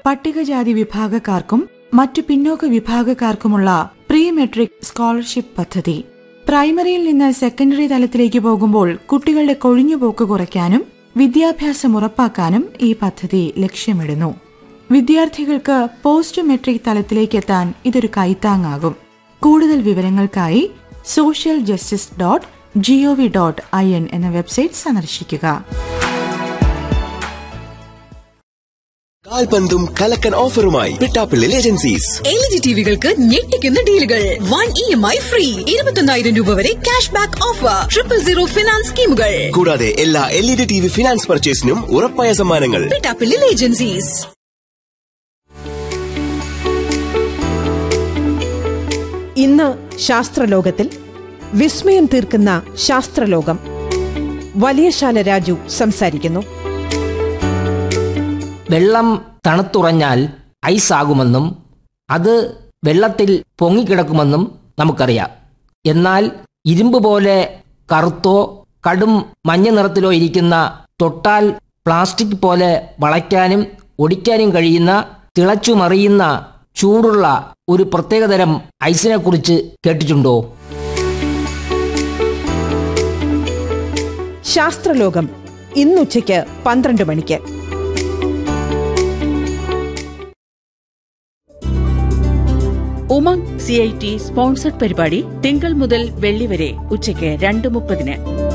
പട്ടികജാതി വിഭാഗക്കാർക്കും മറ്റു പിന്നോക്ക വിഭാഗക്കാർക്കുമുള്ള പ്രീ മെട്രിക് സ്കോളർഷിപ്പ് പദ്ധതി പ്രൈമറിയിൽ നിന്ന് സെക്കൻഡറി തലത്തിലേക്ക് പോകുമ്പോൾ കുട്ടികളുടെ കൊഴിഞ്ഞുപോക്ക് കുറയ്ക്കാനും വിദ്യാഭ്യാസം ഉറപ്പാക്കാനും ഈ പദ്ധതി ലക്ഷ്യമിടുന്നു വിദ്യാർത്ഥികൾക്ക് പോസ്റ്റ് മെട്രിക് തലത്തിലേക്ക് എത്താൻ ഇതൊരു കൈത്താങ്ങാകും കൂടുതൽ വിവരങ്ങൾക്കായി social justice dot GOV dot I N എന്ന വെബ്സൈറ്റ് സന്ദർശിക്കുക കാൽപന്തും കലക്കൻ ഓഫറുമായി പിട്ടാപ്പിള്ളിൽ ഏജൻസീസ് എൽ ജി ടിവികൾക്ക് ഞെട്ടിക്കുന്ന ഡീലുകൾ one E M I free ഇരുപത്തൊന്നായിരം രൂപ വരെ cash back offer triple zero finance സ്കീമുകൾ കൂടാതെ എല്ലാ L E D T V finance പർച്ചേസിനും ഉറപ്പായ സമ്മാനങ്ങൾ പിട്ടാപ്പിള്ളിൽ ഏജൻസീസ് ഇന്ന് ശാസ്ത്രലോകത്തിൽ വിസ്മയം തീർക്കുന്ന ശാസ്ത്രലോകം വലിയശാല രാജു സംസാരിക്കുന്നു വെള്ളം തണുത്തുറഞ്ഞാൽ ഐസ് ആകുമെന്നും അത് വെള്ളത്തിൽ പൊങ്ങിക്കിടക്കുമെന്നും നമുക്കറിയാം എന്നാൽ ഇരുമ്പ് പോലെ കറുത്തോ കടും മഞ്ഞ നിറത്തിലോ ഇരിക്കുന്ന തൊട്ടാൽ പ്ലാസ്റ്റിക് പോലെ വളയ്ക്കാനും ഒടിക്കാനും കഴിയുന്ന തിളച്ചുമറിയുന്ന ചൂടുള്ള ഒരു പ്രത്യേകതരം ഐസിനെക്കുറിച്ച് കേട്ടിട്ടുണ്ടോ ശാസ്ത്രലോകം ഇന്നുച്ചയ്ക്ക് പന്ത്രണ്ട് മണിക്ക് Umang C I T sponsored പരിപാടി തിങ്കൾ മുതൽ വെള്ളി വരെ ഉച്ചയ്ക്ക് രണ്ട് മുപ്പതിന്